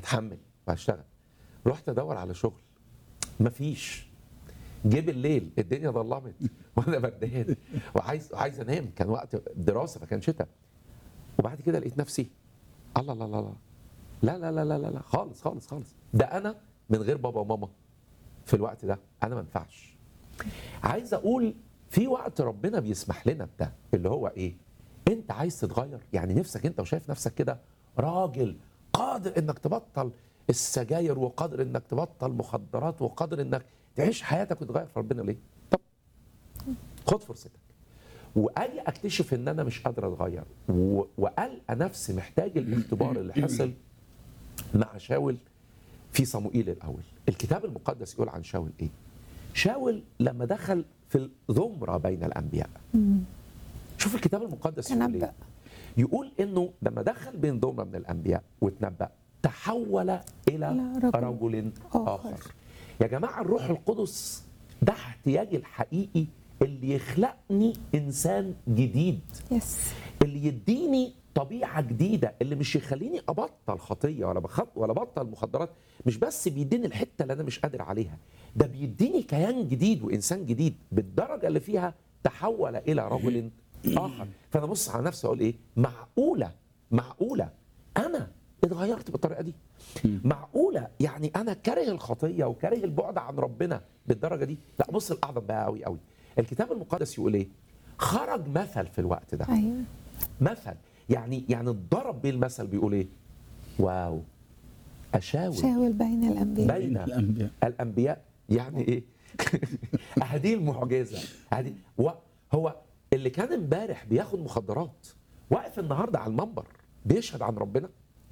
هتحمل وهشتغل رحت ادور على شغل مفيش جه بالليل الدنيا ظلمت وانا بردان وعايز عايز انام كان وقت دراسه فكان شتاء وبعد كده لقيت نفسي الله الله الله لا لا لا لا لا لا خالص خالص خالص ده انا من غير بابا وماما في الوقت ده انا ما ينفعش عايز اقول في وقت ربنا بيسمح لنا بده اللي هو ايه انت عايز تتغير يعني نفسك انت وشايف نفسك كده راجل قادر انك تبطل السجاير وقادر انك تبطل مخدرات وقادر انك تعيش حياتك وتغير في ربنا ليه طب خد فرصتك واجي اكتشف ان انا مش قادر اتغير و- والقى نفسي محتاج الاختبار اللي حصل مع شاول في صموئيل الاول الكتاب المقدس يقول عن شاول ايه شاول لما دخل في الزمره بين الانبياء شوف الكتاب المقدس يقول تنبأ. ايه يقول انه لما دخل بين زمره من الانبياء وتنبأ تحول الى إلى رجل رجل آخر. اخر يا جماعه الروح القدس ده احتياجي الحقيقي اللي يخلقني انسان جديد يس اللي يديني طبيعه جديده اللي مش يخليني ابطل خطيه ولا بخط ولا بطل مخدرات مش بس بيديني الحته اللي انا مش قادر عليها ده بيديني كيان جديد وانسان جديد بالدرجه اللي فيها تحول الى رجل اخر فانا ابص على نفسي اقول ايه معقوله معقوله انا اتغيرت بالطريقه دي معقوله يعني انا كاره الخطيه وكاره البعد عن ربنا بالدرجه دي لا بص الاعظم بقى قوي قوي الكتاب المقدس يقول ايه خرج مثل في الوقت ده ايوه مثل يعني يعني اتضرب بيه المثل بيقول ايه واو اشاور شاول بين الانبياء بين الأنبياء. الانبياء يعني ايه هذه المعجزه هذه و- هو اللي كان امبارح بياخد مخدرات واقف النهارده على المنبر بيشهد عن ربنا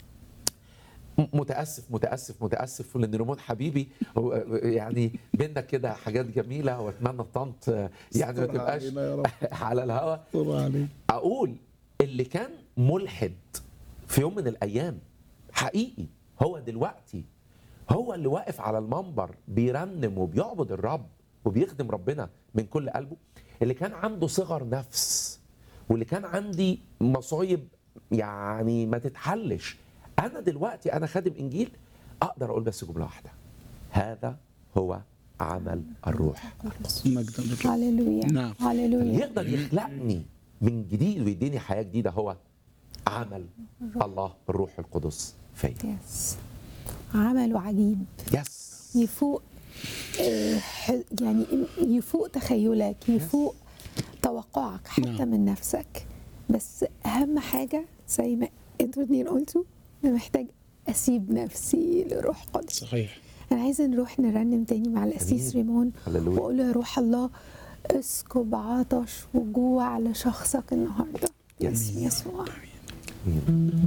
م- متاسف متاسف متاسف لان ريمون حبيبي هو يعني بينا كده حاجات جميله واتمنى طنط يعني ما استر تبقاش علينا يا رب. على الهوا طبعا عليك اقول اللي كان ملحد في يوم من الايام حقيقي هو دلوقتي هو اللي واقف على المنبر بيرنم وبيعبد الرب وبيخدم ربنا من كل قلبه اللي كان عنده صغر نفس واللي كان عندي مصايب يعني ما تتحلش انا دلوقتي انا خادم انجيل اقدر اقول بس جمله واحده هذا هو عمل الروح مجدا لك هللويا نعم. اللي هللويا يقدر يخلقني من جديد ويديني حياه جديده هو عمل الله الروح القدس فيا يس عمله عجيب يس يفوق آه، ح- يعني يفوق تخيلك يفوق توقعك حتى نعم. من نفسك بس اهم حاجه زي ما انتوا اتنين قلتوا انا محتاج اسيب نفسي لروح قدس صحيح انا عايزه نروح نرنم تاني مع القسيس أمين. ريمون هللويا. واقول له يا روح الله اسكب عطش وجوع لشخصك النهارده باسم يسوع